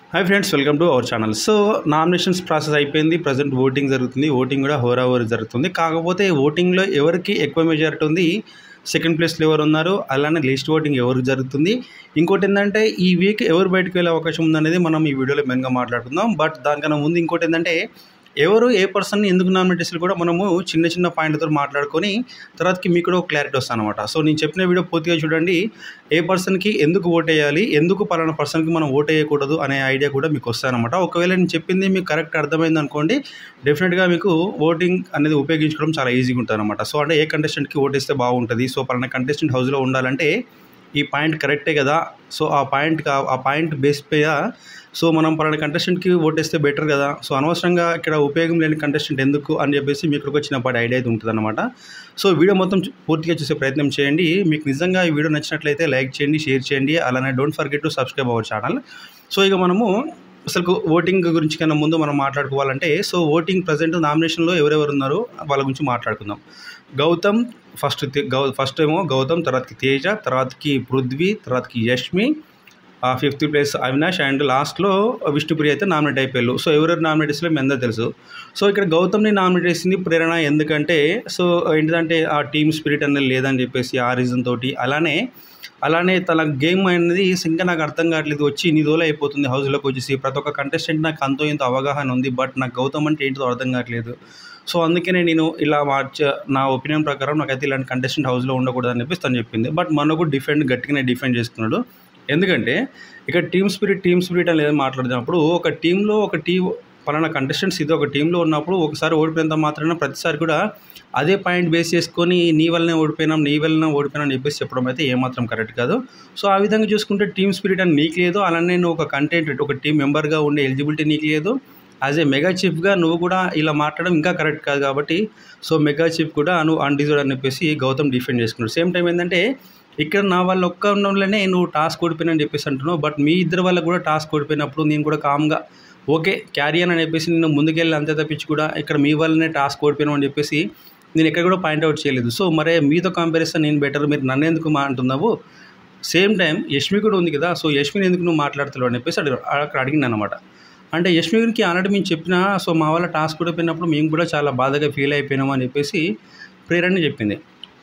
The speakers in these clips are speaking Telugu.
hi friends welcome to our channel so nominations process అయిపోయింది ప్రజెంట్ ఓటింగ్ జరుగుతుంది ఓటింగ్ కూడా హోర్ అవర్ జరుగుతుంది కాకపోతే ఓటింగ్లో ఎవరికి ఎక్కువ మెజారిటీ ఉంది సెకండ్ ప్లేస్లో ఎవరు ఉన్నారు అలానే లిస్ట్ ఓటింగ్ ఎవరికి జరుగుతుంది ఇంకోటి ఏంటంటే ఈ వీక్ ఎవరు బయటకు వెళ్ళే అవకాశం ఉందనేది మనం ఈ వీడియోలో మెయిన్గా మాట్లాడుకుందాం బట్ దానికన్నా ముందు ఇంకోటి ఏంటంటే ఎవరు ఏ పర్సన్ ఎందుకు నామినేట్ చేస్తారు కూడా మనము చిన్న చిన్న పాయింట్తో మాట్లాడుకొని తర్వాతకి మీకు కూడా ఒక క్లారిటీ వస్తాను అనమాట సో నేను చెప్పిన వీడియో పూర్తిగా చూడండి ఏ పర్సన్కి ఎందుకు ఓట్ వేయాలి ఎందుకు పలానా పర్సన్కి మనం ఓట్ వేయకూడదు అనే ఐడియా కూడా మీకు వస్తానమాట ఒకవేళ నేను చెప్పింది మీకు కరెక్ట్ అర్థమైంది అనుకోండి డెఫినెట్గా మీకు ఓటింగ్ అనేది ఉపయోగించుకోవడం చాలా ఈజీగా ఉంటుంది అనమాట సో అంటే ఏ కంటెస్టెంట్కి ఓట్ వేస్తే బాగుంటుంది సో పలానా కంటెస్టెంట్ హౌస్లో ఉండాలంటే ఈ పాయింట్ కరెక్టే కదా సో ఆ పాయింట్ ఆ పాయింట్ బేస్ పైన సో మనం పలానా కంటెస్టెంట్కి ఓటేస్తే బెటర్ కదా సో అనవసరంగా ఇక్కడ ఉపయోగం లేని కంటెస్టెంట్ ఎందుకు అని చెప్పేసి మీకు ఇక్కడికి వచ్చినప్పటి ఐడియా అయితే ఉంటుంది అనమాట సో వీడియో మొత్తం చూ- పూర్తిగా చూసే ప్రయత్నం చేయండి మీకు నిజంగా ఈ వీడియో నచ్చినట్లయితే లైక్ చేయండి షేర్ చేయండి అలానే don't forget to subscribe our channel so ఇక మనము అసలు ఓటింగ్ గురించి కన్నా ముందు మనం మాట్లాడుకోవాలంటే సో ఓటింగ్ ప్రజెంట్ నామినేషన్లో ఎవరెవరు ఉన్నారో వాళ్ళ గురించి మాట్లాడుకుందాం గౌతమ్ ఫస్ట్ తే- గౌ ఫస్ట్ ఏమో గౌతమ్ తర్వాతకి తేజ తర్వాతకి పృథ్వీ తర్వాతకి యష్మి ఆ ఫిఫ్త్ ప్లేస్ అవినాష్ అండ్ లాస్ట్లో విష్ణుప్రియ అయితే నామినేట్ అయిపోయారు సో ఎవరెవరు నామినేట్ చేసినా మీ అందరూ తెలుసు సో ఇక్కడ గౌతమ్ని నామినేట్ చేసింది ప్రేరణ ఎందుకంటే సో ఏంటిదంటే ఆ టీమ్ స్పిరిట్ అనేది లేదని చెప్పేసి ఆ రీజన్ తోటి అలానే అలానే తన గేమ్ అనేది ఇంకా నాకు అర్థం కావట్లేదు వచ్చి ఇన్ని రోజులు అయిపోతుంది హౌస్లోకి వచ్చేసి ప్రతి ఒక్క కంటెస్టెంట్ నాకు అంతో ఇంత అవగాహన ఉంది బట్ నాకు గౌతమ్ అంటే ఏంటో అర్థం కావట్లేదు సో అందుకనే నేను ఇలా మార్చ నా ఒపీనియన్ ప్రకారం నాకైతే ఇలాంటి కంటెస్టెంట్ హౌస్లో ఉండకూడదని చెప్పేసి తను చెప్పింది బట్ మనకు డిఫెండ్ గట్టిగానే డిఫెండ్ చేస్తున్నాడు ఎందుకంటే ఇక్కడ టీమ్ స్పిరిట్ టీమ్ స్పిరిట్ అనేది మాట్లాడుతున్నప్పుడు ఒక టీంలో ఒక టీం పలానా కంటెస్టెంట్స్ ఇది ఒక టీంలో ఉన్నప్పుడు ఒకసారి ఓడిపోయినంత మాత్రాన ప్రతిసారి కూడా అదే పాయింట్ బేస్ చేసుకొని నీ వల్లనే ఓడిపోయినాం నీ వల్లనే ఓడిపోయినాం అని చెప్పేసి చెప్పడం అయితే ఏమాత్రం కరెక్ట్ కాదు సో ఆ విధంగా చూసుకుంటే టీమ్ స్పిరిట్ అని నీకు లేదు అలానే నువ్వు ఒక కంటెంట్ ఒక టీం మెంబర్గా ఉండే ఎలిజిబిలిటీ నీకు లేదు యాజ్ ఏ మెగా చీఫ్గా నువ్వు కూడా ఇలా మాట్లాడడం ఇంకా కరెక్ట్ కాదు కాబట్టి సో మెగా చీఫ్ కూడా నువ్వు అన్డిజర్వ్ అని చెప్పేసి గౌతమ్ డిఫెండ్ చేసుకున్నాడు సేమ్ టైం ఏంటంటే ఇక్కడ నా వాళ్ళ ఒక్క ఉండడంలోనే నువ్వు టాస్క్ ఓడిపోయినని చెప్పేసి అంటున్నావు బట్ మీ ఇద్దరు వల్ల కూడా టాస్క్ ఓడిపోయినప్పుడు నేను కూడా కామ్గా ఓకే క్యారియర్ అని చెప్పేసి నేను ముందుకెళ్ళి అంతే తప్పించి కూడా ఇక్కడ మీ వల్లనే టాస్క్ ఓడిపోయినాం అని చెప్పేసి నేను ఎక్కడ కూడా పాయింట్అవుట్ చేయలేదు సో మరే మీతో కంపారిజన్ నేను బెటర్ మీరు నన్ను ఎందుకు మా అంటున్నావు సేమ్ టైం యష్మి కూడా ఉంది కదా సో యష్మిని ఎందుకు నువ్వు మాట్లాడుతున్నావు అని చెప్పేసి అడిగి అక్కడ అడిగింది అనమాట అంటే యష్మి గురించి ఆల్రెడీ మేము చెప్పినా సో మా వాళ్ళ టాస్క్ ఓడిపోయినప్పుడు మేము కూడా చాలా బాధగా ఫీల్ అయిపోయినాము అని చెప్పేసి ప్రేరణ చెప్పింది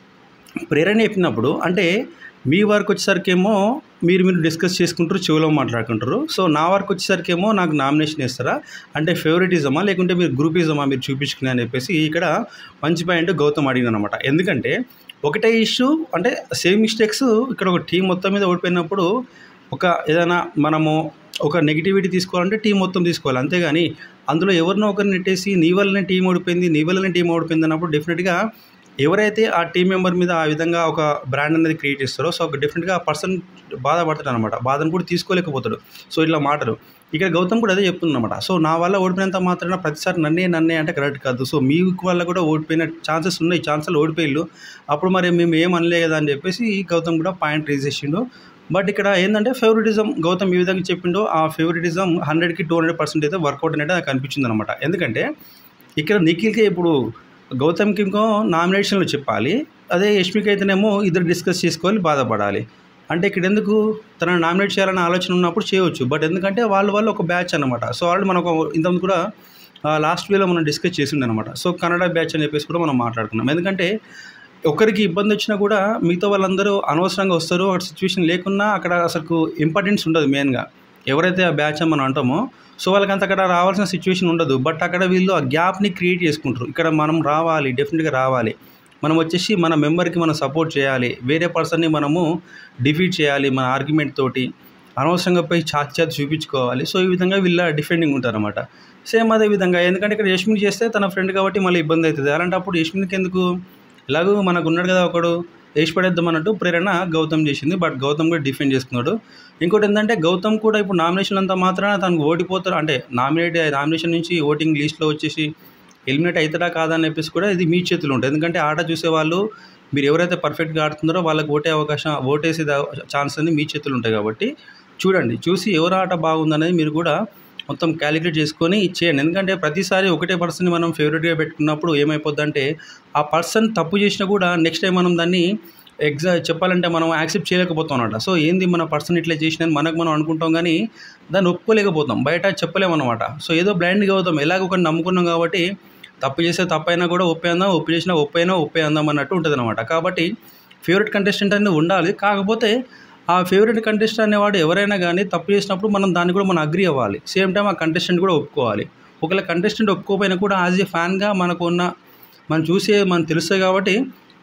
ప్రేరణ చెప్పినప్పుడు అంటే మీ వర్క్ వచ్చేసరికేమో మీరు మీరు డిస్కస్ చేసుకుంటారు చెవిలో మాట్లాడుకుంటారు సో నా వర్క్ వచ్చేసరికేమో నాకు నామినేషన్ ఇస్తారా అంటే ఫేవరెటిజమా లేకుంటే మీరు గ్రూపిజమా మీరు చూపించుకునే అని చెప్పేసి ఇక్కడ మంచి పాయింట్ గౌతమ్ అడిగిన అనమాట ఎందుకంటే ఒకటే ఇష్యూ అంటే సేమ్ మిస్టేక్స్ ఇక్కడ ఒక టీం మొత్తం మీద ఓడిపోయినప్పుడు ఒక ఏదైనా మనము ఒక నెగిటివిటీ తీసుకోవాలంటే టీం మొత్తం తీసుకోవాలి అంతేగాని అందులో ఎవరినో ఒకరిని నెట్టేసి నీ వల్లనే టీం ఓడిపోయింది నీ వల్లనే టీం ఓడిపోయింది అన్నప్పుడు డెఫినెట్గా ఎవరైతే ఆ టీం మెంబర్ మీద ఆ విధంగా ఒక బ్రాండ్ అనేది క్రియేట్ చేస్తారో సో ఒక డెఫినెట్గా ఆ పర్సన్ బాధపడతాడు అనమాట బాధను కూడా తీసుకోలేకపోతాడు సో ఇట్లా మాటలు ఇక్కడ గౌతమ్ కూడా అదే చెప్తుందన్నమాట సో నా వల్ల ఓడిపోయినంత మాత్రాన ప్రతిసారి నన్నే నన్నే అంటే కరెక్ట్ కాదు సో మీ వల్ల కూడా ఓడిపోయిన ఛాన్సెస్ ఉన్నాయి ఛాన్సెస్ ఓడిపోయిళ్ళు అప్పుడు మరి మేము ఏం అనలే కదా అని చెప్పేసి గౌతమ్ కూడా పాయింట్ రేజ్ చేసిండు బట్ ఇక్కడ ఏంటంటే ఫేవరెటిజం గౌతమ్ ఈ విధంగా చెప్పిండో ఆ ఫేవరెటిజం హండ్రెడ్కి టూ హండ్రెడ్ పర్సెంట్ అయితే వర్కౌట్ అనేది నాకు అనిపించింది అనమాట ఎందుకంటే ఇక్కడ నిఖిల్కి ఇప్పుడు గౌతమ్కి ఇంకో నామినేషన్లు చెప్పాలి అదే యష్మికి అయితేనేమో ఇద్దరు డిస్కస్ చేసుకోవాలి బాధపడాలి అంటే ఇక్కడ ఎందుకు తనని నామినేట్ చేయాలనే ఆలోచన ఉన్నప్పుడు చేయవచ్చు బట్ ఎందుకంటే వాళ్ళ వాళ్ళు ఒక బ్యాచ్ అనమాట సో ఆల్రెడీ మనకు ఇంతకుముందు కూడా లాస్ట్ వీలో మనం డిస్కస్ చేసిండే అనమాట సో కన్నడ బ్యాచ్ అని చెప్పేసి కూడా మనం మాట్లాడుకున్నాం ఎందుకంటే ఒకరికి ఇబ్బంది వచ్చినా కూడా మిగతా వాళ్ళందరూ అనవసరంగా వస్తారు అక్కడ సిచ్యువేషన్ లేకున్నా అక్కడ అసలు ఇంపార్టెన్స్ ఉండదు మెయిన్గా ఎవరైతే ఆ బ్యాచ్ అని మనం అంటామో సో వాళ్ళకి అంత అక్కడ రావాల్సిన సిచ్యువేషన్ ఉండదు బట్ అక్కడ వీళ్ళు ఆ గ్యాప్ని క్రియేట్ చేసుకుంటారు ఇక్కడ మనం రావాలి డెఫినెట్గా రావాలి మనం వచ్చేసి మన మెంబర్కి మనం సపోర్ట్ చేయాలి వేరే పర్సన్ని మనము డిఫీట్ చేయాలి మన ఆర్గ్యుమెంట్ తోటి అనవసరంగా పోయి చాతి చాతి చూపించుకోవాలి సో ఈ విధంగా వీళ్ళ డిఫెండింగ్ ఉంటారన్నమాట సేమ్ అదే విధంగా ఎందుకంటే ఇక్కడ యష్మిని చేస్తే తన ఫ్రెండ్ కాబట్టి మళ్ళీ ఇబ్బంది అవుతుంది అలాంటప్పుడు యష్మినికి ఎందుకు ఎలాగో మనకు ఉన్నాడు కదా ఒకడు వేసి పడేద్దాం అన్నట్టు ప్రేరణ గౌతమ్ చేసింది బట్ గౌతమ్ కూడా డిఫెండ్ చేసుకున్నాడు ఇంకోటి ఏంటంటే గౌతమ్ కూడా ఇప్పుడు నామినేషన్ అంతా మాత్రాన తనకు ఓడిపోతారు అంటే నామినేట్ నామినేషన్ నుంచి ఓటింగ్ లిస్ట్లో వచ్చేసి ఎలిమినేట్ అవుతాడా కాదా అని చెప్పేసి కూడా ఇది మీ చేతిలో ఉంటుంది ఎందుకంటే ఆట చూసే వాళ్ళు మీరు ఎవరైతే పర్ఫెక్ట్గా ఆడుతున్నారో వాళ్ళకి ఓటే అవకాశం ఓటేసే ఛాన్స్ అనేది మీ చేతులు ఉంటాయి కాబట్టి చూడండి చూసి ఎవరు ఆట బాగుందనేది మీరు కూడా మొత్తం క్యాలిక్యులేట్ చేసుకొని ఇచ్చేయండి ఎందుకంటే ప్రతిసారి ఒకటే పర్సన్ని మనం ఫేవరెట్గా పెట్టుకున్నప్పుడు ఏమైపోద్దంటే ఆ పర్సన్ తప్పు చేసినా కూడా నెక్స్ట్ టైం మనం దాన్ని ఎగ్జా చెప్పాలంటే మనం యాక్సెప్ట్ చేయలేకపోతాం అనమాట సో ఏంది మన పర్సన్ ఇట్లా చేసిన మనకు మనం అనుకుంటాం కానీ దాన్ని ఒప్పుకోలేకపోతాం బయట చెప్పలేము అనమాట సో ఏదో బ్లైండ్గా అవుతాం ఎలాగ ఒకటి నమ్ముకున్నాం కాబట్టి తప్పు చేస్తే తప్పైనా కూడా ఒప్పేందాం ఒప్పు చేసినా ఒప్పైనా ఒప్పే అందాం అన్నట్టు ఉంటుంది అనమాట కాబట్టి ఫేవరెట్ కంటెస్టెంట్ అనేది ఉండాలి కాకపోతే ఆ ఫేవరెట్ కంటెస్టెంట్ అనేవాడు ఎవరైనా కానీ తప్పు చేసినప్పుడు మనం దాన్ని కూడా మనం అగ్రి అవ్వాలి సేమ్ టైం ఆ కంటెస్టెంట్ కూడా ఒప్పుకోవాలి ఒకవేళ కంటెస్టెంట్ ఒప్పుకోపోయినా కూడా యాజ్ ఏ ఫ్యాన్గా మనకు ఉన్న మనం చూసే మనం తెలుస్తుంది కాబట్టి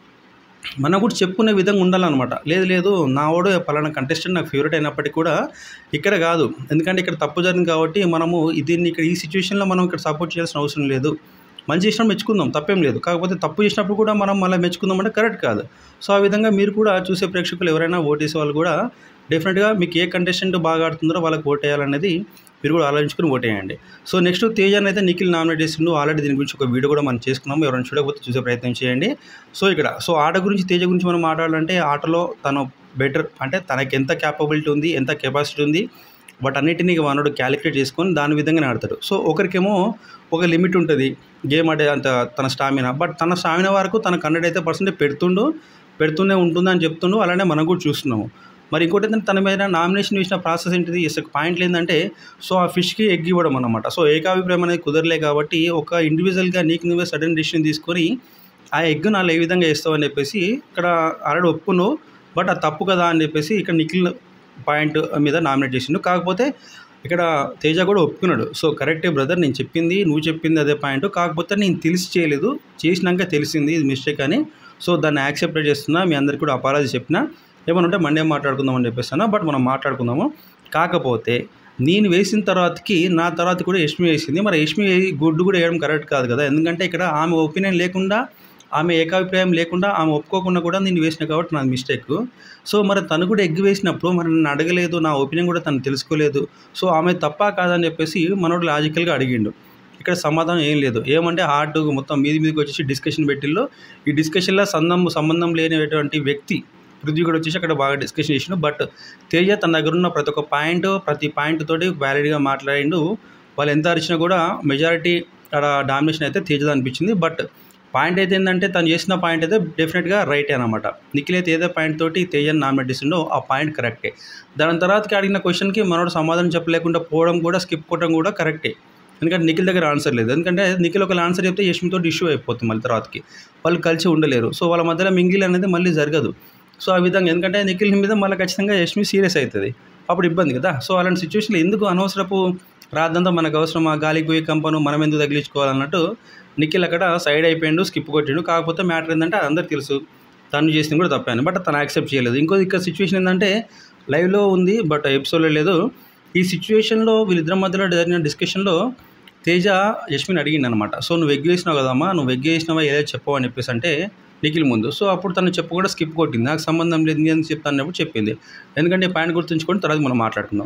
మనం కూడా చెప్పుకునే విధంగా ఉండాలన్నమాట లేదు లేదు నా వాడు పలానా కంటెస్టెంట్ నాకు ఫేవరెట్ అయినప్పటికీ కూడా ఇక్కడ కాదు ఎందుకంటే ఇక్కడ తప్పు జరిగింది కాబట్టి మనము దీన్ని ఇక్కడ ఈ సిచ్యువేషన్లో మనం ఇక్కడ సపోర్ట్ చేయాల్సిన అవసరం లేదు మంచి చేసినా మెచ్చుకుందాం తప్పేం లేదు కాకపోతే తప్పు చేసినప్పుడు కూడా మనం మళ్ళీ మెచ్చుకుందాం అంటే కరెక్ట్ కాదు సో ఆ విధంగా మీరు కూడా చూసే ప్రేక్షకులు ఎవరైనా ఓటేసే వాళ్ళు కూడా డెఫినెట్గా మీకు ఏ కంటెస్టెంట్ బాగా ఆడుతుందో వాళ్ళకి ఓట్ వేయాలనేది మీరు కూడా ఆలోచించుకుని ఓటేయండి సో నెక్స్ట్ తేజాన్ అయితే నిఖిల్ నామినేట్ చేసిండు ఆల్రెడీ దీని గురించి ఒక వీడియో కూడా మనం చేసుకున్నాం ఎవరైనా చూడకపోతే చూసే ప్రయత్నం చేయండి సో ఇక్కడ సో ఆట గురించి తేజ గురించి మనం మాట్లాడాలంటే ఆటలో తను బెటర్ అంటే తనకి ఎంత క్యాపబిలిటీ ఉంది ఎంత కెపాసిటీ ఉంది వాటన్నిటిని మనోడు క్యాలిక్యులేట్ చేసుకొని దాని విధంగానే ఆడతాడు సో ఒకరికేమో ఒక లిమిట్ ఉంటుంది గేమ్ ఆడే అంత తన స్టామినా బట్ తన స్టామినా వరకు తనకు హండ్రెడ్ అయితే పర్సెంట్ పెడుతుండు పెడుతూనే ఉంటుందని చెప్తుండు అలానే మనం కూడా చూస్తున్నాము మరి ఇంకోటి ఏంటంటే తన మీద నామినేషన్ వేసిన ప్రాసెస్ ఏంటిది ఇసుక పాయింట్లు ఏంటంటే సో ఆ ఫిష్కి ఎగ్ ఇవ్వడం అనమాట సో ఏకాభిప్రాయం అనేది కుదరలే కాబట్టి ఒక ఇండివిజువల్గా నీకు నువ్వే సడన్ డిసిషన్ తీసుకొని ఆ ఎగ్ నాలో ఏ విధంగా వేస్తావు అని చెప్పేసి ఇక్కడ ఆల్రెడీ ఒప్పును బట్ అది తప్పు కదా అని చెప్పేసి ఇక్కడ నిఖిల్ పాయింట్ మీద నామినేట్ చేసిండు కాకపోతే ఇక్కడ తేజ కూడా ఒప్పుకున్నాడు సో కరెక్టే బ్రదర్ నేను చెప్పింది నువ్వు చెప్పింది అదే పాయింట్ కాకపోతే నేను తెలిసి చేయలేదు చేసినాక తెలిసింది ఇది మిస్టేక్ అని సో దాన్ని యాక్సెప్ట్ చేస్తున్నా మీ అందరికి కూడా అపాలజీ చెప్పిన ఏమన్నా ఉంటే మండే మాట్లాడుకుందాం అని చెప్పేస్తాను బట్ మనం మాట్లాడుకుందాము కాకపోతే నేను వేసిన తర్వాతకి నా తర్వాత కూడా యష్మి వేసింది మరి యష్మి గుడ్డు కూడా వేయడం కరెక్ట్ కాదు కదా ఎందుకంటే ఇక్కడ ఆమె ఒపీనియన్ లేకుండా ఆమె ఏకాభిప్రాయం లేకుండా ఆమె ఒప్పుకోకుండా కూడా నేను వేసిన కాబట్టి నాది మిస్టేక్ సో మరి తను కూడా ఎగ్ వేసినప్పుడు మరి నన్ను అడగలేదు నా ఒపీనియన్ కూడా తను తెలుసుకోలేదు సో ఆమె తప్ప కాదని చెప్పేసి మనోడు లాజికల్గా అడిగిండు ఇక్కడ సమాధానం ఏం లేదు ఏమంటే హార్ట్ మొత్తం మీది మీదకి వచ్చేసి డిస్కషన్ పెట్టిల్లో ఈ డిస్కషన్లో సంబంధం సంబంధం లేనిటువంటి వ్యక్తి పృథ్వీ కూడా వచ్చేసి అక్కడ బాగా డిస్కషన్ చేసిండు బట్ తేజ తన దగ్గర ఉన్న ప్రతి ఒక్క పాయింట్ ప్రతి పాయింట్ తోటి వ్యాలిడ్గా మాట్లాడిండు వాళ్ళు ఎంత అరిచినా కూడా మెజారిటీ అక్కడ డామినేషన్ అయితే తేజది అనిపించింది బట్ పాయింట్ అయితే ఏంటంటే తను చేసిన పాయింట్ అయితే డెఫినెట్గా రైటే అనమాట నిఖిల్ అయితే ఏదో పాయింట్ తోటి తేజని నామినేట్ చేసిండో ఆ పాయింట్ కరెక్టే దాని తర్వాతకి అడిగిన క్వశ్చన్కి మనోడు సమాధానం చెప్పలేకుండా పోవడం కూడా స్కిప్ కొట్టడం కూడా కరెక్టే ఎందుకంటే నిఖిల్ దగ్గర ఆన్సర్ లేదు ఎందుకంటే నిఖిల్ ఒక ఆన్సర్ చెప్తే యష్మితో ఇష్యూ అయిపోతుంది మళ్ళీ తర్వాతకి వాళ్ళు కలిసి ఉండలేరు సో వాళ్ళ మధ్యలో మింగిల్ అనేది మళ్ళీ జరగదు సో ఆ విధంగా ఎందుకంటే నిఖిల్ మీద మళ్ళీ ఖచ్చితంగా యష్మి సీరియస్ అవుతుంది అప్పుడు ఇబ్బంది కదా సో అలాంటి సిచ్యువేషన్లో ఎందుకు అనవసరపు రాద్దంతా మనకు అవసరం ఆ గాలికి పోయి కంపను మనం ఎందుకు తగిలించుకోవాలన్నట్టు నిఖిల్ అక్కడ సైడ్ అయిపోయిండు స్కిప్ కొట్టిండు కాకపోతే మ్యాటర్ ఏంటంటే అందరికి తెలుసు తను చేసింది కూడా తప్పాను బట్ తను యాక్సెప్ట్ చేయలేదు ఇంకో ఇక్కడ సిచ్యువేషన్ ఏంటంటే లైవ్లో ఉంది బట్ ఎపిసోడ్లో లేదు ఈ సిచ్యువేషన్లో వీళ్ళిద్దరి మధ్యలో జరిగిన డిస్కషన్లో తేజ యష్మిని అడిగిండు అనమాట సో నువ్వు ఎగ్ వేసినావు కదమ్మా నువ్వు ఎగ్ వేసినావా ఏదో చెప్పవు అని చెప్పేసి అంటే నిఖిల్ ముందు సో అప్పుడు తను చెప్పు కూడా స్కిప్ కొట్టింది నాకు సంబంధం లేదు అని చెప్తానప్పుడు చెప్పింది ఎందుకంటే పాయింట్ గుర్తుంచుకొని తర్వాత మనం మాట్లాడుకుందాం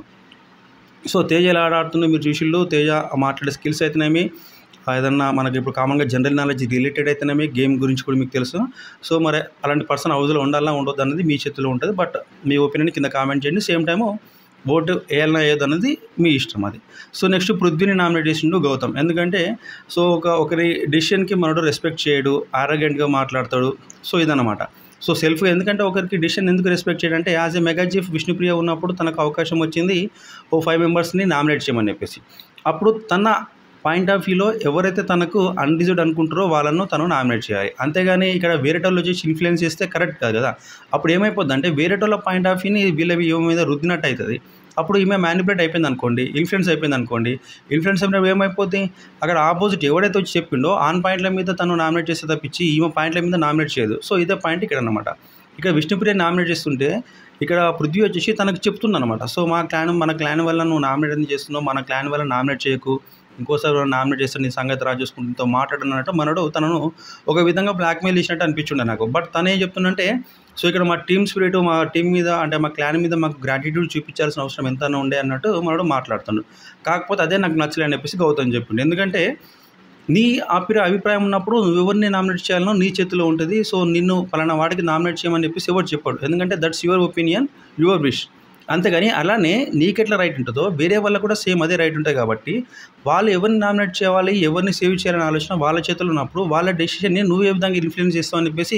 సో తేజ ఎలా ఆడుతుందో మీరు చూసిళ్ళు తేజ మాట్లాడే స్కిల్స్ అయితేనేమి ఏదన్నా మనకి ఇప్పుడు కామన్గా జనరల్ నాలెడ్జ్ రిలేటెడ్ అయితేనేమి గేమ్ గురించి కూడా మీకు తెలుసు సో మరి అలాంటి పర్సన్ హౌస్లో ఉండాలా ఉండొద్దు అనేది మీ చేతిలో ఉంటుంది బట్ మీ ఒపీనియన్ కింద కామెంట్ చేయండి సేమ్ టైము ఓటు వేయాలన్నా ఏదో అనేది మీ ఇష్టం అది సో నెక్స్ట్ పృథ్వీని నామినేట్ చేసిండు గౌతమ్ ఎందుకంటే సో ఒక ఒకరి డిసిషన్కి మనడు రెస్పెక్ట్ చేయడు ఆరోగ్యంట్గా మాట్లాడతాడు సో ఇదన్నమాట సో సెల్ఫ్ ఎందుకంటే ఒకరికి డిసిషన్ ఎందుకు రెస్పెక్ట్ చేయడంటే as a mega chief Vishnupriya ఉన్నప్పుడు తనకు అవకాశం వచ్చింది ఓ ఫైవ్ మెంబర్స్ని నామినేట్ చేయమని చెప్పేసి అప్పుడు తన పాయింట్ ఆఫ్ వ్యూలో ఎవరైతే తనకు అన్డిజర్డ్ అనుకుంటారో వాళ్ళను తను నామినేట్ చేయాలి అంతేగాని ఇక్కడ వేరేటోళ్ళు వచ్చేసి ఇన్ఫ్లుయెన్స్ చేస్తే కరెక్ట్ కాదు కదా అప్పుడు ఏమైపోద్ది అంటే వేరేటోళ్ళ పాయింట్ ఆఫ్ వ్యూని వీళ్ళ ఈమె మీద రుద్దినట్టు అవుతుంది అప్పుడు ఈమె మ్యానిపులేట్ అయిపోయింది అనుకోండి ఇన్ఫ్లుయెన్స్ అయిపోయింది అనుకోండి ఇన్ఫ్లుయెన్స్ అయినప్పుడు ఏమైపోద్ది అక్కడ ఆపోజిట్ ఎవడైతే వచ్చి చెప్పిండో ఆన్ పాయింట్ల మీద తను నామినేట్ చేస్తే తప్పించి ఈమె పాయింట్ల మీద నామినేట్ చేయదు సో ఇదే పాయింట్ ఇక్కడ అనమాట ఇక్కడ విష్ణుప్రియ నామినేట్ చేస్తుంటే ఇక్కడ పృథ్వీ వచ్చేసి తనకు చెప్తుంది అనమాట సో మా క్లాన్ మన క్లాన్ వల్ల నువ్వు నామినేట్ ఎందుకు చేస్తున్నావు మన క్లాన్ వల్ల నామినేట్ చేయకు ఇంకోసారి నామినేట్ చేస్తే నీ సంగతి రాజు చూసుకుంటూ మాట్లాడనట్టు మనడు తనను ఒక విధంగా బ్లాక్మెయిల్ చేసినట్టు అనిపించుండే నాకు బట్ తను ఏం చెప్తుందంటే సో ఇక్కడ మా టీమ్ స్పిరిట్ మా టీం మీద అంటే మా క్లాన్ మీద మాకు గ్రాటిట్యూడ్ చూపించాల్సిన అవసరం ఎంత ఉండే అన్నట్టు మనడు మాట్లాడుతున్నాడు కాకపోతే అదే నాకు నచ్చలే అని చెప్పేసి గౌతమ్ చెప్పిండు ఎందుకంటే నీ అభిప్రాయ అభిప్రాయం ఉన్నప్పుడు నువ్వు ఎవరిని నామినేట్ చేయాలనో నీ చేతిలో ఉంటుంది సో నిన్ను పలానా వాడికి నామినేట్ చేయమని చెప్పేసి ఎవరు చెప్పాడు ఎందుకంటే that's your opinion your wish అంతేగాని అలానే నీకెట్లా రైట్ ఉంటుందో వేరే వాళ్ళకు కూడా సేమ్ అదే రైట్ ఉంటుంది కాబట్టి వాళ్ళు ఎవరిని నామినేట్ చేయాలి ఎవరిని సేవ్ చేయాలనే ఆలోచన వాళ్ళ చేతిలో ఉన్నప్పుడు వాళ్ళ డెసిషన్ని నువ్వు ఏ విధంగా ఇన్ఫ్లుయెన్స్ చేస్తావు అని చెప్పేసి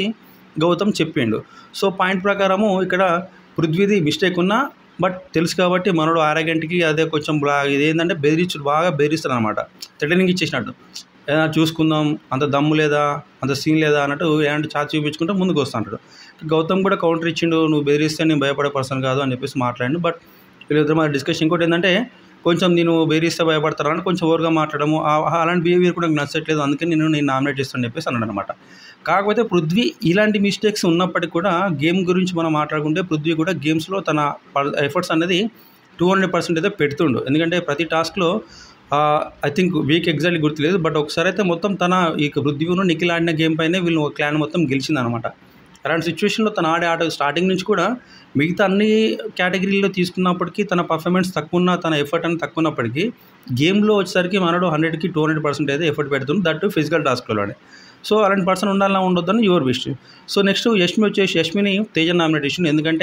గౌతమ్ చెప్పిండు సో పాయింట్ ప్రకారము ఇక్కడ పృథ్వీది మిస్టేక్ ఉన్నా బట్ తెలుసు కాబట్టి మనోడు ఆరగంటకి అదే కొంచెం బా- ఇదేంటంటే బెదిరించు బాగా బెదిరిస్తాడు అనమాట థ్రెటనింగ్ ఇచ్చేసినట్టు ఏదైనా చూసుకుందాం అంత దమ్ము లేదా అంత సీన్ లేదా అన్నట్టు ఏమంటే చాచి చూపించుకుంటే ముందుకు వస్తుంటాడు గౌతమ్ కూడా కౌంటర్ ఇచ్చిండు నువ్వు బెదిరిస్తే నేను భయపడే పర్సన్ కాదు అని చెప్పేసి మాట్లాడిండు బట్ వీళ్ళిద్దరు మన డిస్కషన్ ఇంకోటి ఏంటంటే కొంచెం నేను బెదిరిస్తే భయపడతారా అని కొంచెం ఓవర్గా మాట్లాడము ఆ- ఆ- అలాంటి బిహేవియర్ కూడా నాకు నచ్చట్లేదు అందుకే నేను నేను నామినేట్ చేస్తాను చెప్పేసి అన్నాడు అనమాట కాకపోతే పృథ్వీ ఇలాంటి మిస్టేక్స్ ఉన్నప్పటికీ కూడా గేమ్ గురించి మనం మాట్లాడుకుంటే పృథ్వీ కూడా గేమ్స్లో తన ఎఫర్ట్స్ అనేది టూ హండ్రెడ్ పర్సెంట్ అయితే పెడుతుండు ఎందుకంటే ప్రతి టాస్క్లో ఐ థింక్ వీక్ ఎగ్జాక్ట్లీ గుర్తులేదు బట్ ఒకసారి అయితే మొత్తం తన ఈ పృథ్వీను నిఖిల్ ఆడిన గేమ్ పైనే వీళ్ళు క్లాన్ మొత్తం గెలిచిందనమాట అలాంటి సిచ్యువేషన్లో తను ఆడే ఆట స్టార్టింగ్ నుంచి కూడా మిగతా అన్ని కేటగిరీల్లో తీసుకున్నప్పటికీ తన పర్ఫార్మెన్స్ తక్కువ ఉన్న తన ఎఫర్ట్ అని తక్కువ ఉన్నప్పటికీ గేమ్లో వచ్చేసరికి మనడు హండ్రెడ్కి టూ హండ్రెడ్ పర్సెంట్ అయితే ఎఫర్ట్ పెడుతుంది దట్ ఫిజికల్ టాస్క్లోనే సో అలాంటి పర్సన్ ఉండాలని ఉండొద్దని your wish so next Yashmi వచ్చేసి యష్మిని తేజ నామినేషన్ ఎందుకంటే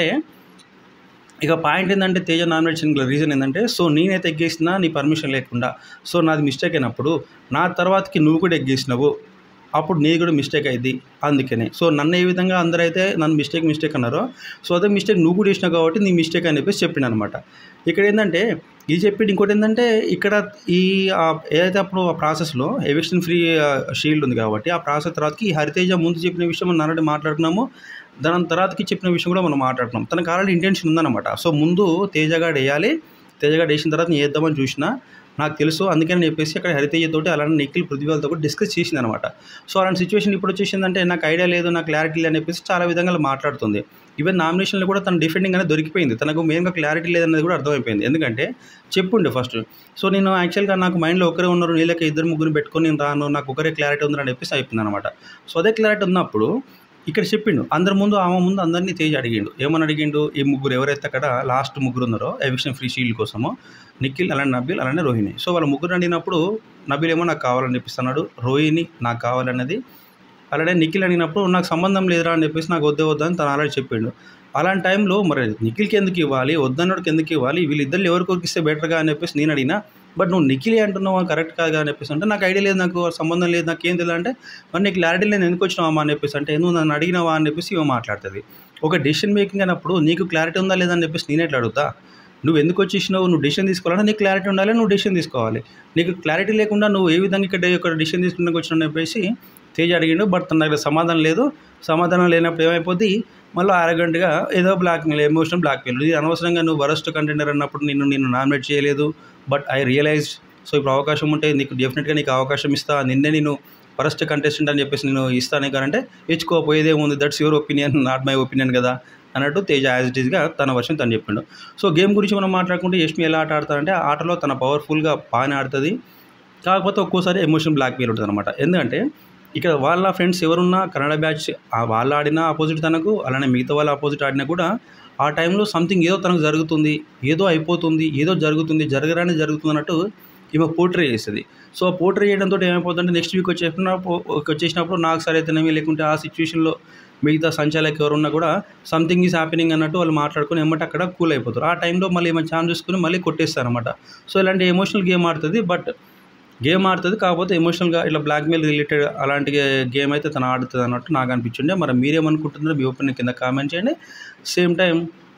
ఇక పాయింట్ ఏంటంటే తేజ నామినేషన్ రీజన్ ఏంటంటే సో నేనైతే ఎగ్గేసినా నీ పర్మిషన్ లేకుండా సో నాది మిస్టేక్ అయినప్పుడు నా తర్వాతకి నువ్వు కూడా ఎగ్గేసినావు అప్పుడు నీది కూడా మిస్టేక్ అయింది అందుకనే సో నన్ను ఏ విధంగా అందరైతే నన్ను మిస్టేక్ మిస్టేక్ అన్నారో సో అదే మిస్టేక్ నువ్వు కూడా చేసినావు కాబట్టి నీ మిస్టేక్ అని చెప్పేసి చెప్పిండు అనమాట ఇక్కడ ఏంటంటే ఇది చెప్పి ఇంకోటి ఏంటంటే ఇక్కడ ఈ ఆ, ఏదైతే అప్పుడు ఆ ప్రాసెస్లో ఎవిక్షన్ ఫ్రీ షీల్డ్ ఉంది కాబట్టి ఆ ప్రాసెస్ తర్వాతకి ఈ హరితేజ ముందు చెప్పిన విషయం మనం ఆల్రెడీ మాట్లాడుకున్నాము దాని తర్వాతకి చెప్పిన విషయం కూడా మనం మాట్లాడుతున్నాం తనకు ఆల్రెడీ ఇంటెన్షన్ ఉందన్నమాట సో ముందు తేజగాడు వేయాలి తేజగాడు వేసిన తర్వాత నేను వేద్దామని చూసినా నాకు తెలుసు అందుకని చెప్పేసి అక్కడ హరితేజతోటి అలానే నిఖిల్ పృథ్వీలతో కూడా డిస్కస్ చేసింది అనమాట సో అలాంటి సిచ్యువేషన్ ఇప్పుడు వచ్చేసిందంటే నాకు ఐడియా లేదు నాకు క్లారిటీ లేదు అని చెప్పేసి చాలా విధంగా మాట్లాడుతుంది ఈవెన్ నామినేషన్లో కూడా తన డిఫెండింగ్ అనేది దొరికిపోయింది తనకు మెయిన్గా క్లారిటీ లేదన్నది కూడా అర్థమైపోయింది ఎందుకంటే చెప్పుండే ఫస్ట్ సో నేను యాక్చువల్గా నాకు మైండ్లో ఒకరే ఉన్నారు నీళ్ళకి ఇద్దరు ముగ్గురు పెట్టుకొని నేను రాను నాకు ఒకరే క్లారిటీ ఉందని చెప్పేసి అయిపోయింది అనమాట సో అదే క్లారిటీ ఉన్నప్పుడు ఇక్కడ చెప్పిండు అందరి ముందు ఆమె ముందు అందరినీ తేజ్ అడిగిండు ఏమని అడిగిండు ఈ ముగ్గురు ఎవరైతే అక్కడ లాస్ట్ ముగ్గురు ఉన్నారో ఎవిక్షన్ ఫ్రీ షీల్డ్ కోసమో నిఖిల్ అలానే నబీల్ అలానే రోహిణి సో వాళ్ళ ముగ్గురు అడిగినప్పుడు నబీల్ ఏమో నాకు కావాలని చెప్పిస్తున్నాడు రోహిణి నాకు కావాలన్నది అలానే నిఖిల్ అడిగినప్పుడు నాకు సంబంధం లేదురా అని చెప్పేసి నాకు వద్దే వద్దని తను ఆల్రెడీ చెప్పిండు అలాంటి టైంలో మరి నిఖిల్కి ఎందుకు ఇవ్వాలి వద్దన్నోడికి ఎందుకు ఇవ్వాలి వీళ్ళిద్దరు ఎవరికి ఇస్తే బెటర్గా అని చెప్పేసి నేను అడిగినా బట్ నువ్వు నిఖిలే అంటున్నావు కరెక్ట్ కాదు అని చెప్పేసి అంటే నాకు ఐడియా లేదు నాకు సంబంధం లేదు నాకు ఏం తెలియదు అంటే మరి నీకు క్లారిటీ లేదు ఎందుకు వచ్చినావా అని చెప్పేసి అంటే నువ్వు నన్ను అడిగినావా అని చెప్పేసి ఇవ్వ మాట్లాడుతుంది ఒక డెసిషన్ మేకింగ్ అయినప్పుడు నీకు క్లారిటీ ఉందా లేదా అని చెప్పేసి నేను ఎట్లా అడుగుతా నువ్వు ఎందుకు వచ్చేసినావు నువ్వు డెసిషన్ తీసుకోవాలంటే నీకు క్లారిటీ ఉండాలి నువ్వు డెసిషన్ తీసుకోవాలి నీకు క్లారిటీ లేకుండా నువ్వు ఏ విధంగా ఇక్కడ ఒక డెసిషన్ తీసుకున్నాక వచ్చినా అని చెప్పేసి తేజ్ అడిగిండు బట్ తన దగ్గర సమాధానం లేదు సమాధానం లేనప్పుడు ఏమైపోద్ది మళ్ళీ అరగంటగా ఏదో blackmail emotional blackmail ఇది అనవసరంగా నువ్వు వరస్ట్ కంటెండర్ అన్నప్పుడు నిన్ను నిన్ను నామినేట్ చేయలేదు బట్ ఐ రియలైజ్ సో ఇప్పుడు అవకాశం ఉంటే నీకు డెఫినెట్గా నీకు అవకాశం ఇస్తా నిన్నే నేను ఫస్ట్ కంటెస్టెంట్ అని చెప్పేసి నేను ఇస్తాను కానంటే ఇచ్చుకోపోయేదే ఉంది that's your opinion not my opinion కదా అన్నట్టు తేజ యాజ్ ఇట్ ఈస్గా తన వర్షం తను చెప్పిండు సో గేమ్ గురించి మనం మాట్లాడుకుంటే యష్మి ఎలా ఆట ఆడతారంటే ఆ ఆటలో తన పవర్ఫుల్గా బాగానే ఆడుతుంది కాకపోతే ఒక్కోసారి ఎమోషన్ బ్లాక్ మెయిల్ ఉంటుంది అనమాట ఎందుకంటే ఇక్కడ వాళ్ళ ఫ్రెండ్స్ ఎవరున్నా కన్నడ బ్యాచ్ ఆ వాళ్ళు ఆడినా ఆపోజిట్ తనకు అలానే మిగతా వాళ్ళ ఆపోజిట్ ఆడినా కూడా ఆ టైంలో సంథింగ్ ఏదో తనకు జరుగుతుంది ఏదో అయిపోతుంది ఏదో జరుగుతుంది జరగరాని జరుగుతుంది అన్నట్టు ఈమె పోర్ట్రే చేస్తుంది సో ఆ పోర్ట్రే చేయడంతో ఏమైపోతుందంటే నెక్స్ట్ వీక్ వచ్చేసినప్పుడు వచ్చేసినప్పుడు నాకు సరే అయితేనేమి లేకుంటే ఆ సిచ్యువేషన్లో మిగతా సంచాలకి ఎవరున్నా కూడా సంథింగ్ ఈజ్ హ్యాపెనింగ్ అన్నట్టు వాళ్ళు మాట్లాడుకుని ఏమంటే అక్కడ కూల్ అయిపోతారు ఆ టైంలో మళ్ళీ ఏమైనా ఛాన్స్ చూసుకుని మళ్ళీ కొట్టేస్తారు అనమాట సో ఇలాంటి ఎమోషనల్ గేమ్ ఆడుతుంది బట్ గేమ్ ఆడుతుంది కాకపోతే ఎమోషనల్గా ఇట్లా బ్లాక్మెయిల్ రిలేటెడ్ అలాంటి గేమ్ అయితే తను ఆడుతుంది అన్నట్టు నాకు అనిపించిండే మరి మీరేమనుకుంటున్నారో మీ ఒపీనియన్ కింద కామెంట్ చేయండి సేమ్ టైం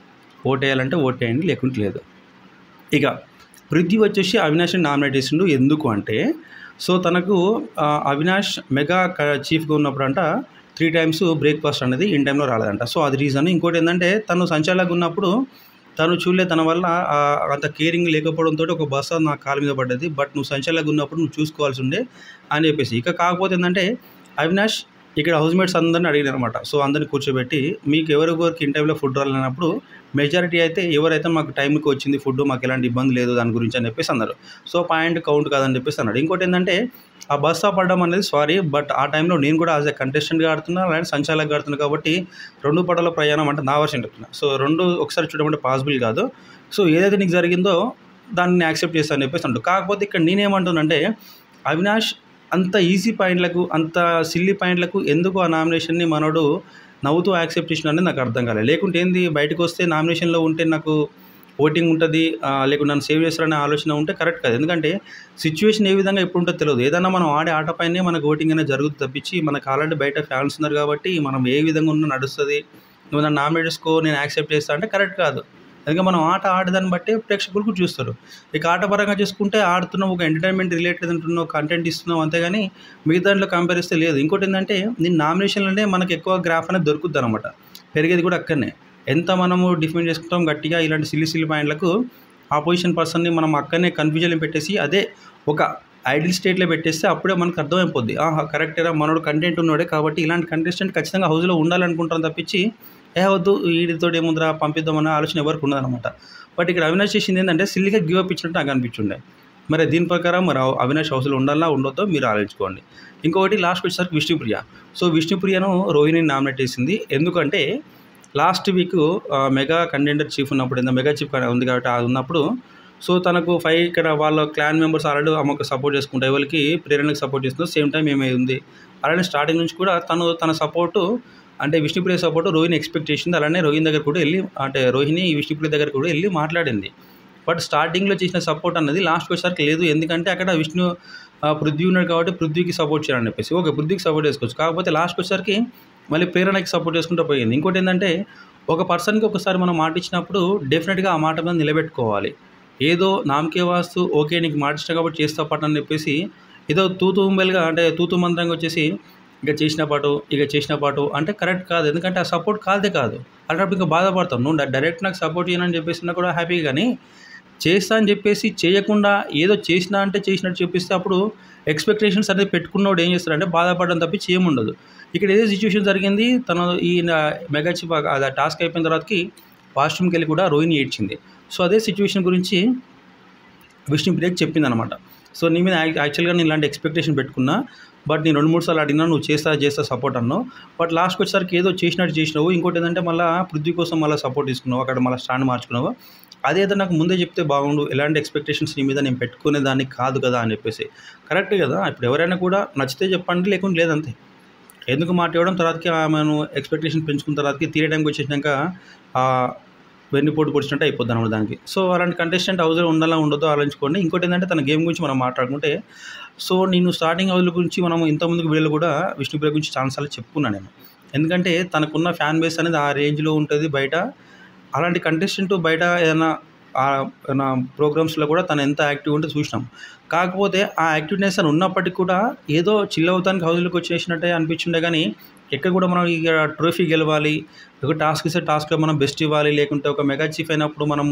ఓట్ వేయాలంటే ఓట్ వేయండి లేకుంటే లేదు ఇక పృథ్వీ వచ్చేసి అవినాష్ని నామినేట్ చేసిండు ఎందుకు అంటే సో తనకు ఆ, అవినాష్ మెగా క- చీఫ్గా ఉన్నప్పుడు అంట త్రీ టైమ్స్ బ్రేక్ఫాస్ట్ అనేది ఇన్ టైంలో రాలేదంట సో అది రీజన్ ఇంకోటి ఏంటంటే తను సంచాలకుగా ఉన్నప్పుడు తను చూడలే తన వల్ల ఆ, అంత కేరింగ్ లేకపోవడంతో ఒక బస్సు నా కాలు మీద పడ్డది బట్ నువ్వు సంచాలకుగా ఉన్నప్పుడు నువ్వు చూసుకోవాల్సి ఉండే అని చెప్పేసి ఇక కాకపోతే ఏంటంటే అవినాష్ ఇక్కడ హౌస్ మేట్స్ అందరిని అడిగిన అనమాట సో అందరిని కూర్చోబెట్టి మీకు ఎవరెవరికి ఇన్ టైంలో ఫుడ్ రాలేనప్పుడు మెజారిటీ అయితే ఎవరైతే మాకు టైంకి వచ్చింది ఫుడ్ మాకు ఎలాంటి ఇబ్బంది లేదు దాని గురించి అని చెప్పేసి అన్నారు సో పాయింట్ కౌంట్ కాదని చెప్పేసి అన్నాడు ఇంకోటి ఏంటంటే ఆ బస్ పడడం అనేది సారీ బట్ ఆ టైంలో నేను కూడా యాజ్ ఎ కంటెస్టెంట్గా ఆడుతున్నా అలానే సంచాలకుగా ఆడుతున్నా కాబట్టి రెండు పడల ప్రయాణం అంటే నా వర్షన్ చెప్తున్నా సో రెండు ఒకసారి చూడమంటే పాసిబుల్ కాదు సో ఏదైతే నీకు జరిగిందో దాన్ని యాక్సెప్ట్ చేస్తాను చెప్పేసి అంటూ కాకపోతే ఇక్కడ నేనేమంటున్నానంటే అవినాష్ అంత ఈజీ పాయింట్లకు అంత సిల్లీ పాయింట్లకు ఎందుకు ఆ నామినేషన్ని మనోడు నవ్వుతూ యాక్సెప్ట్ చేసిన అనేది నాకు అర్థం కాలేదు లేకుంటే ఏంది బయటకు వస్తే నామినేషన్లో ఉంటే నాకు ఓటింగ్ ఉంటుంది లేకుంటే నన్ను సేవ్ చేస్తారనే ఆలోచన ఉంటే కరెక్ట్ కాదు ఎందుకంటే సిచ్యువేషన్ ఏ విధంగా ఎప్పుడు ఉంటుందో తెలియదు ఏదైనా మనం ఆడే ఆటపైనే మనకు ఓటింగ్ అనేది జరుగుతుంది తప్పించి మనకు ఆల్రెడీ బయట ఫ్యాన్స్ ఉన్నారు కాబట్టి మనం ఏ విధంగా ఉన్నా నడుస్తుంది నువ్వు నన్ను నామినేట్ చేసుకో నేను యాక్సెప్ట్ చేస్తా అంటే కరెక్ట్ కాదు అందుకే మనం ఆట ఆడదాన్ని బట్టి ప్రేక్షకులు కూడా చూస్తారు ఇక ఆట పరంగా చూసుకుంటే ఆడుతున్నావు ఒక ఎంటర్టైన్మెంట్ రిలేటెడ్ ఉంటున్నావు కంటెంట్ ఇస్తున్నావు అంతేగాని మిగతా దాంట్లో కంపేర్ చేస్తే లేదు ఇంకోటి ఏంటంటే నేను నామినేషన్లోనే మనకు ఎక్కువ గ్రాఫ్ అనేది దొరుకుద్ది అనమాట పెరిగేది కూడా అక్కడనే ఎంత మనము డిఫెండ్ చేసుకుంటాం గట్టిగా ఇలాంటి సిల్లి సిల్లి పాయింట్లకు ఆపోజిషన్ పర్సన్ని మనం అక్కడనే కన్ఫ్యూజన్ పెట్టేసి అదే ఒక ఐడియల్ స్టేట్లో పెట్టేస్తే అప్పుడే మనకు అర్థమైపోద్ది ఆహా కరెక్టేరా మనోడు కంటెంట్ ఉన్నాడే కాబట్టి ఇలాంటి కంటెస్టెంట్ ఖచ్చితంగా హౌస్లో ఉండాలనుకుంటాం తప్పించి ఏ వద్దు వీడితో ఏముందిరా పంపిద్దామన్న ఆలోచన ఎవరికి ఉండదన్నమాట బట్ ఇక్కడ అవినాష్ చేసింది ఏంటంటే సిల్లిగా గివ్ అప్ ఇచ్చినట్టు నాకు అనిపించుండే మరి దీని ప్రకారం మరి అవినాష్ హౌస్లో ఉండాలా ఉండొద్దో మీరు ఆలోచించుకోండి ఇంకొకటి లాస్ట్ వచ్చేసరికి విష్ణుప్రియ సో విష్ణుప్రియను రోహిణిని నామినేట్ చేసింది ఎందుకంటే last week mega contender chief ఉన్నప్పుడు ఎంత మెగా చీఫ్ ఉంది కాబట్టి అది ఉన్నప్పుడు సో తనకు ఫైవ్ ఇక్కడ వాళ్ళ క్లాన్ మెంబర్స్ ఆల్రెడీ అమ్మకు సపోర్ట్ చేసుకుంటే ఎవరికి ప్రేరణకు సపోర్ట్ చేస్తున్నారు సేమ్ టైం ఏమై ఉంది అలానే స్టార్టింగ్ నుంచి కూడా తను తన సపోర్టు అంటే విష్ణుప్రియ సపోర్ట్ రోహిణి ఎక్స్పెక్ట్ చేసింది అలానే రోహిణి దగ్గర కూడా వెళ్ళి అంటే రోహిణి విష్ణుప్రియ దగ్గర కూడా వెళ్ళి మాట్లాడింది బట్ స్టార్టింగ్లో చేసిన సపోర్ట్ అన్నది లాస్ట్కి వచ్చేసరికి లేదు ఎందుకంటే అక్కడ విష్ణు పృథ్వీ ఉన్నాడు కాబట్టి పృథ్వీకి సపోర్ట్ చేయాలని చెప్పేసి ఓకే పృథ్వీకి సపోర్ట్ చేసుకోవచ్చు కాకపోతే లాస్ట్కి వచ్చేసరికి మళ్ళీ ప్రేరణకి సపోర్ట్ చేసుకుంటూ పోయింది ఇంకోటి ఏంటంటే ఒక పర్సన్కి ఒకసారి మనం మాట ఇచ్చినప్పుడు డెఫినెట్గా ఆ మాట మీద నిలబెట్టుకోవాలి ఏదో నామకే వాస్తు ఓకే నీకు మాట ఇష్టం కాబట్టి చేస్తా పాట అని చెప్పేసి ఏదో తూతూ ఉంబెల్గా అంటే తూతూ మంత్రంగా వచ్చేసి ఇక చేసిన పాటు ఇక చేసిన పాటు అంటే కరెక్ట్ కాదు ఎందుకంటే ఆ సపోర్ట్ కాదే కాదు అలాంటప్పుడు ఇంకా బాధపడతాం నువ్వు డైరెక్ట్ నాకు సపోర్ట్ చేయనని చెప్పేసినా కూడా హ్యాపీ కానీ చేస్తా అని చెప్పేసి చేయకుండా ఏదో చేసినా అంటే చేసినట్టు చెప్పిస్తే అప్పుడు ఎక్స్పెక్టేషన్స్ అనేది పెట్టుకున్నవాడు ఏం చేస్తాడంటే బాధపడడం తప్పి చేయముండదు ఇక్కడ ఏదో సిచ్యువేషన్ జరిగింది తను ఈ మెగా చిప్ అది టాస్క్ అయిపోయిన తర్వాతకి వాష్రూమ్కి వెళ్ళి కూడా రోహిణి ఏడ్చింది సో అదే సిచ్యువేషన్ గురించి విష్ణుప్రియకి చెప్పింది అనమాట సో నీ మీద యాక్చువల్గా నేను ఇలాంటి ఎక్స్పెక్టేషన్ పెట్టుకున్నా బట్ నేను రెండు మూడు సార్లు అడిగినా నువ్వు చేస్తా చేస్తా సపోర్ట్ అన్నావు బట్ లాస్ట్కి వచ్చేసరికి ఏదో చేసినట్టు చేసినావు ఇంకోటి ఏంటంటే మళ్ళీ పృథ్వీ కోసం మళ్ళీ సపోర్ట్ తీసుకున్నావు అక్కడ మళ్ళీ స్టాండ్ మార్చుకున్నావు అదేదో నాకు ముందే చెప్తే బాగుండు ఎలాంటి ఎక్స్పెక్టేషన్స్ నీ మీద నేను పెట్టుకునే దాన్ని కాదు కదా అని చెప్పేసి కరెక్ట్ కదా ఇప్పుడు ఎవరైనా కూడా నచ్చితే చెప్పండి లేకుంటే లేదంతే ఎందుకు మాట ఇవ్వడం తర్వాతకి ఆమెను ఎక్స్పెక్టేషన్ పెంచుకున్న తర్వాతకి తీరే టైంకి వచ్చేసినాక వెన్నుపోటు పొడిచినట్టు అయిపోద్ది అనమాట దానికి సో అలాంటి కంటెస్టెంట్ హౌస్లో ఉండాలా ఉండదో ఆలోచించుకోండి ఇంకోటి ఏంటంటే తన గేమ్ గురించి మనం మాట్లాడుకుంటే సో నేను స్టార్టింగ్ హౌస్ల గురించి మనం ఇంతకుముందుకు వీళ్ళు కూడా విష్ణుప్రియ గురించి చాలాసార్లు చెప్పుకున్నాను నేను ఎందుకంటే తనకున్న ఫ్యాన్ బేస్ అనేది ఆ రేంజ్లో ఉంటుంది బయట అలాంటి కంటెస్టెంట్ బయట ఏదైనా నా ప్రోగ్రామ్స్లో కూడా తను ఎంత యాక్టివ్ ఉంటే చూసినాం కాకపోతే ఆ యాక్టివ్నెస్ అని ఉన్నప్పటికీ కూడా ఏదో చిల్ అవుతానికి హౌస్లోకి వచ్చేసినట్టే అనిపించిండే కానీ ఎక్కడ కూడా మనం ఇక ట్రోఫీ గెలవాలి ఒక టాస్క్ ఇస్తే టాస్క్లో మనం బెస్ట్ ఇవ్వాలి లేకుంటే ఒక మెగా చీఫ్ అయినప్పుడు మనము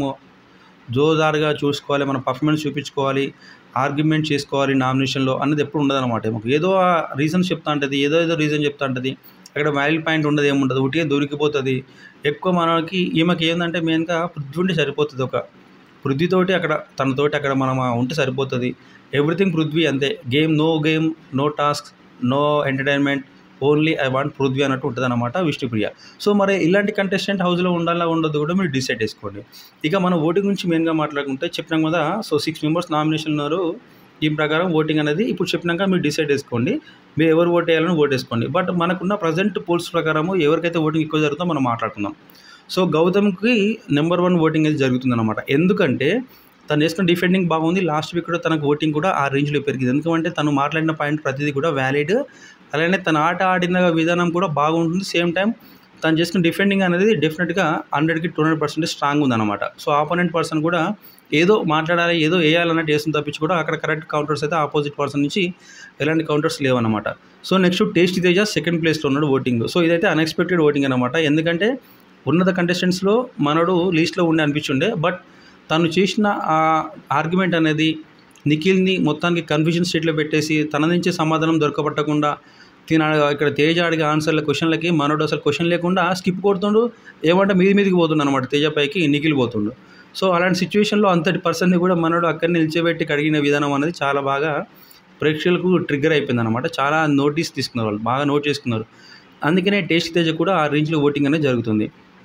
జోదారుగా చూసుకోవాలి మన పర్ఫార్మెన్స్ చూపించుకోవాలి ఆర్గ్యుమెంట్ చేసుకోవాలి నామినేషన్లో అన్నది ఎప్పుడు ఉండదు అనమాట మాకు ఏదో రీజన్స్ చెప్తా ఉంటుంది ఏదో ఏదో రీజన్ చెప్తా ఉంటుంది అక్కడ వ్యాలిడ్ పాయింట్ ఉండదు ఏముండదు ఉట్టిగా దొరికిపోతుంది ఎక్కువ మనకి ఈమెకి ఏంటంటే మెయిన్గా పృథ్వీ ఉంటే సరిపోతుంది ఒక పృథ్వీతోటి అక్కడ తనతోటి అక్కడ మనం ఉంటే సరిపోతుంది ఎవ్రీథింగ్ పృథ్వీ అంతే game no game no task no entertainment only I want Prithvi అన్నట్టు ఉంటుంది అనమాట విష్ణుప్రియ సో మరి ఇలాంటి కంటెస్టెంట్ హౌస్లో ఉండాలా ఉండదు కూడా మీరు డిసైడ్ చేసుకోండి ఇక మన ఓటింగ్ గురించి మెయిన్గా మాట్లాడుకుంటే చెప్పినాం కదా సో సిక్స్ మెంబర్స్ నామినేషన్ ఉన్నారు ఈ ప్రకారం ఓటింగ్ అనేది ఇప్పుడు చెప్పినాక మీరు డిసైడ్ చేసుకోండి మీరు ఎవరు ఓట్ వేయాలని ఓట్ వేసుకోండి బట్ మనకున్న ప్రజెంట్ పోల్స్ ప్రకారము ఎవరికైతే ఓటింగ్ ఎక్కువ జరుగుతుందో మనం మాట్లాడుకుందాం సో గౌతమ్కి నెంబర్ వన్ ఓటింగ్ అయితే జరుగుతుందన్నమాట ఎందుకంటే తను చేసిన డిఫెండింగ్ బాగుంది లాస్ట్ వీక్ కూడా తనకు ఓటింగ్ కూడా ఆ రేంజ్లో పెరిగింది ఎందుకంటే తను మాట్లాడిన పాయింట్ ప్రతిదీ కూడా వ్యాలిడ్ అలానే తన ఆట ఆడిన విధానం కూడా బాగుంటుంది సేమ్ టైం తను చేసిన డిఫెండింగ్ అనేది డెఫినెట్గా హండ్రెడ్కి టూ హండ్రెడ్ పర్సెంట్ స్ట్రాంగ్ ఉందన్నమాట సో ఆపోనెంట్ పర్సన్ కూడా ఏదో మాట్లాడాలి ఏదో వేయాలన్నట్టు వేసిన తప్పించి కూడా అక్కడ కరెక్ట్ కౌంటర్స్ అయితే ఆపోజిట్ పర్సన్ నుంచి ఎలాంటి కౌంటర్స్ లేవన్నమాట సో నెక్స్ట్ టేస్ట్ తేజ సెకండ్ ప్లేస్లో ఉన్నాడు ఓటింగ్ సో ఇదైతే అన్ఎక్స్పెక్టెడ్ ఓటింగ్ అనమాట ఎందుకంటే ఉన్నత కంటెస్టెంట్స్లో మనోడు లీస్ట్లో ఉండి అనిపించుండే బట్ తను చేసిన ఆ ఆర్గ్యుమెంట్ అనేది నిఖిల్ని మొత్తానికి కన్ఫ్యూజన్ స్టేట్లో పెట్టేసి తన నుంచి సమాధానం దొరకబట్టకుండా తిన ఇక్కడ తేజ అడిగే ఆన్సర్ల క్వశ్చన్లకి మనోడు అసలు క్వశ్చన్ లేకుండా స్కిప్ కొడుతుండు ఏమంటే మీది మీదికి పోతుండు అనమాట తేజ పైకి నిఖిల్ పోతుండు సో అలాంటి సిచ్యువేషన్లో అంతటి పర్సన్ని కూడా మనోడు అక్కడ నిలిచిపెట్టి కడిగిన విధానం అనేది చాలా బాగా ప్రేక్షకులకు ట్రిగ్గర్ అయిపోయింది అనమాట చాలా నోటీస్ తీసుకున్నారు వాళ్ళు బాగా నోట్ చేసుకున్నారు అందుకనే టేస్ట్ తేజ కూడా ఆ రేంజ్లో ఓటింగ్ అనేది జరుగుతుంది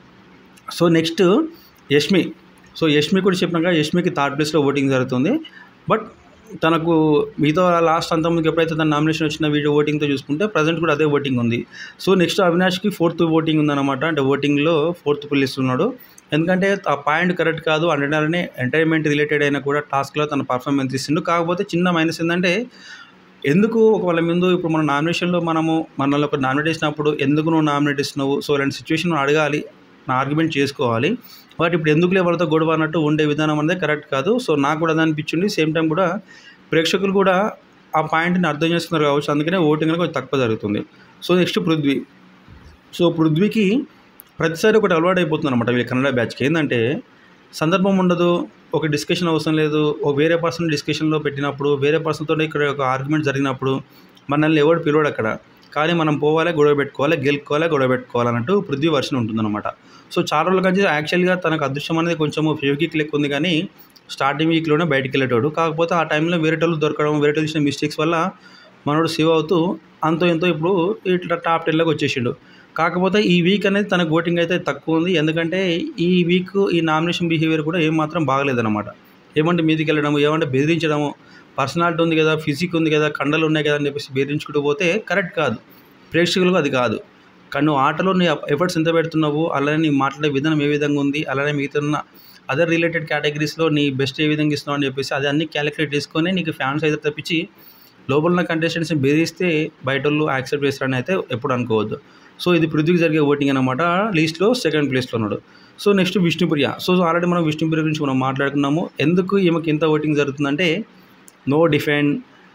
so next Yashmi so Yashmi కూడా చెప్పినాక యష్మికి థర్డ్ ప్లేస్లో ఓటింగ్ జరుగుతుంది బట్ తనకు మిగతా లాస్ట్ అంతమందికి ఎప్పుడైతే తన నామినేషన్ వచ్చిన వీడియో ఓటింగ్తో చూసుకుంటే ప్రజెంట్ కూడా అదే ఓటింగ్ ఉంది సో నెక్స్ట్ అవినాష్కి ఫోర్త్ ఓటింగ్ ఉందన్నమాట అంటే ఓటింగ్లో ఫోర్త్ ప్లేస్ ఉన్నాడు ఎందుకంటే ఆ పాయింట్ కరెక్ట్ కాదు అంటే ఎంటర్టైన్మెంట్ రిలేటెడ్ అయినా కూడా టాస్క్లో తన పర్ఫార్మెన్స్ ఇస్తుండు కాకపోతే చిన్న మైనస్ ఏంటంటే ఎందుకు ఒక వాళ్ళ ముందు ఇప్పుడు మన నామినేషన్లో మనము మనల్ని ఒక నామినేట్ చేసినప్పుడు ఎందుకు నువ్వు నామినేట్ ఇస్తున్నావు సో ఇలాంటి సిచ్యువేషన్ అడగాలి నా ఆర్గ్యుమెంట్ చేసుకోవాలి బట్ ఇప్పుడు ఎందుకు ఎవరితో గొడవ అన్నట్టు ఉండే విధానం అనేది కరెక్ట్ కాదు సో నాకు కూడా అది అనిపించింది సేమ్ టైం కూడా ప్రేక్షకులు కూడా ఆ పాయింట్ని అర్థం చేస్తున్నారు కావచ్చు అందుకనే ఓటింగ్ అనేది కొంచెం తక్కువ జరుగుతుంది సో నెక్స్ట్ పృథ్వీ సో పృథ్వీకి ప్రతిసారి ఒకటి అలవాటు అయిపోతుంది అనమాట వీళ్ళ కన్నడ బ్యాచ్కి ఏంటంటే సందర్భం ఉండదు ఒక డిస్కషన్ అవసరం లేదు ఓ వేరే పర్సన్ డిస్కషన్లో పెట్టినప్పుడు వేరే పర్సన్తో ఇక్కడ ఒక ఆర్గ్యుమెంట్ జరిగినప్పుడు మనల్ని ఎవడు పిలవడు అక్కడ కానీ మనం పోవాలి గొడవ పెట్టుకోవాలి గెలుపుకోవాలి గొడవ పెట్టుకోవాలి అన్నట్టు పృథ్వీ వర్షన్ ఉంటుందన్నమాట సో చాలా రోజుల నుంచి యాక్చువల్గా తనకు అదృష్టం అనేది కొంచెం ఫెవికిక్ లెక్క ఉంది కానీ స్టార్టింగ్ వీక్లోనే బయటికి వెళ్ళేటోడు కాకపోతే ఆ టైంలో వేరేటోళ్ళు దొరకడం వేరేటోళ్ళు చేసిన మిస్టేక్స్ వల్ల మనోడు సేవ్ అవుతూ అంతో ఎంతో ఇప్పుడు ఇట్లా టాప్ టెన్లోకి వచ్చేసిండు కాకపోతే ఈ వీక్ అనేది తనకు ఓటింగ్ అయితే తక్కువ ఉంది ఎందుకంటే ఈ వీక్ ఈ నామినేషన్ బిహేవియర్ కూడా ఏమాత్రం బాగలేదన్నమాట ఏమంటే మీదికి వెళ్ళడము ఏమంటే బెదిరించడము పర్సనాలిటీ ఉంది కదా ఫిజిక్ ఉంది కదా కండలు ఉన్నాయి కదా అని చెప్పేసి బెదిరించుకుంటూ పోతే కరెక్ట్ కాదు ప్రేక్షకులకు అది కాదు కానీ నువ్వు ఆటలో నీ ఎఫర్ట్స్ ఎంత పెడుతున్నావు అలానే నీ మాట్లాడే విధానం ఏ విధంగా ఉంది అలానే మిగతా అదర్ రిలేటెడ్ కేటగిరీస్లో నీ బెస్ట్ ఏ విధంగా ఇస్తున్నావు అని చెప్పేసి అది అన్ని క్యాలిక్యులేట్ చేసుకొని నీకు ఫ్యాన్స్ అయితే తప్పించి లోపల ఉన్న కంటెస్టెంట్స్ని బెదిరిస్తే బయట వాళ్ళు యాక్సెప్ట్ చేస్తారని అయితే ఎప్పుడు అనుకోవద్దు సో ఇది పృథ్వీకి జరిగే ఓటింగ్ అనమాట లీస్ట్లో సెకండ్ ప్లేస్లో ఉన్నాడు so next Vishnupriya so already మనం విష్ణుప్రియ గురించి మనం మాట్లాడుకున్నాము ఎందుకు ఈమెకి ఇంత ఓటింగ్ జరుగుతుందంటే no defend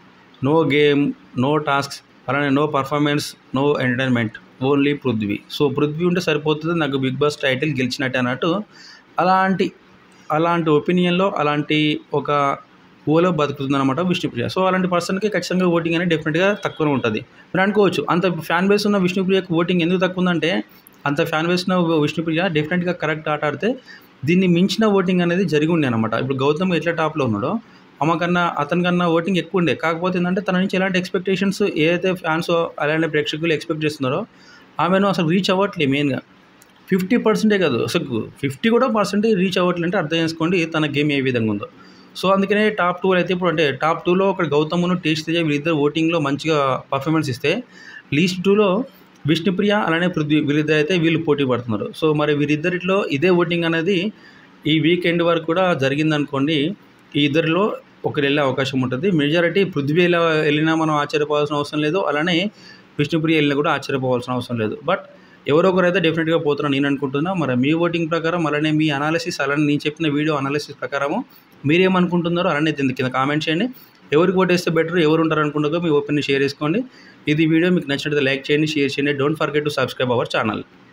no game no tasks అలానే no performance no entertainment only Prithvi so Prithvi ఉంటే సరిపోతుంది నాకు బిగ్ బాస్ టైటిల్ గెలిచినట్టే అన్నట్టు అలాంటి అలాంటి ఒపీనియన్లో అలాంటి ఒక ఊలో బతుకుతుంది అనమాట విష్ణుప్రియ సో అలాంటి పర్సన్కి ఖచ్చితంగా ఓటింగ్ అనేది డెఫినెట్గా తక్కువనే ఉంటుంది మీరు అనుకోవచ్చు అంత ఫ్యాన్ బేస్ ఉన్న విష్ణుప్రియకి ఓటింగ్ ఎందుకు తక్కువ ఉందంటే అంత ఫ్యాన్ బేస్ ఉన్న విష్ణుప్రియ డెఫినెట్గా కరెక్ట్ ఆట ఆడితే దీన్ని మించిన ఓటింగ్ అనేది జరిగి ఉండే అనమాట ఇప్పుడు గౌతమ్ ఎట్లా టాప్లో ఉన్నాడో ఆమె కన్నా అతని కన్నా ఓటింగ్ ఎక్కువ ఉండే కాకపోతే ఏంటంటే తన నుంచి ఎలాంటి ఎక్స్పెక్టేషన్స్ ఏదైతే ఫ్యాన్స్ అలాంటి ప్రేక్షకులు ఎక్స్పెక్ట్ చేస్తున్నారో ఆమెను అసలు రీచ్ అవ్వట్లేదు మెయిన్గా ఫిఫ్టీ పర్సెంటే కాదు అసలు ఫిఫ్టీ కూడా పర్సెంటేజ్ రీచ్ అవ్వట్లేదు అంటే అర్థం చేసుకోండి తన గేమ్ ఏ విధంగా ఉందో సో అందుకనే టాప్ టూ అయితే ఇప్పుడు అంటే టాప్ టూలో ఒక గౌతమ్ను టేస్ట్ తేజ వీళ్ళిద్దరు ఓటింగ్లో మంచిగా పర్ఫార్మెన్స్ ఇస్తే లీస్ట్ టూలో విష్ణుప్రియ అలానే పృథ్వీ వీళ్ళిద్దరు అయితే వీళ్ళు పోటీ పడుతున్నారు సో మరి వీరిద్దరిలో ఇదే ఓటింగ్ అనేది ఈ వీకెండ్ వరకు కూడా జరిగిందనుకోండి ఈ ఇద్దరిలో ఒకరు వెళ్ళే అవకాశం ఉంటుంది మెజారిటీ పృథ్వీ ఎలా వెళ్ళినా మనం ఆశ్చర్యపోవాల్సిన అవసరం లేదు అలానే విష్ణుప్రియ వెళ్ళినా కూడా ఆశ్చర్యపోవాల్సిన అవసరం లేదు బట్ ఎవరో ఒకరు అయితే డెఫినెట్గా పోతున్నా నేను అనుకుంటున్నా మరి మీ ఓటింగ్ ప్రకారం అలానే మీ అనాలిసిస్ అలానే నేను చెప్పిన వీడియో అనాలిసిస్ ప్రకారము మీరేమనుకుంటున్నారో అలానే దీని కింద కామెంట్ చేయండి ఎవరికి ఓటేస్తే బెటర్ ఎవరు ఉంటారు అనుకుంటారో మీ ఓపెన్ని షేర్ చేసుకోండి ఇది వీడియో మీకు నచ్చినట్లయితే లైక్ చేయండి షేర్ చేయండి don't forget to subscribe our channel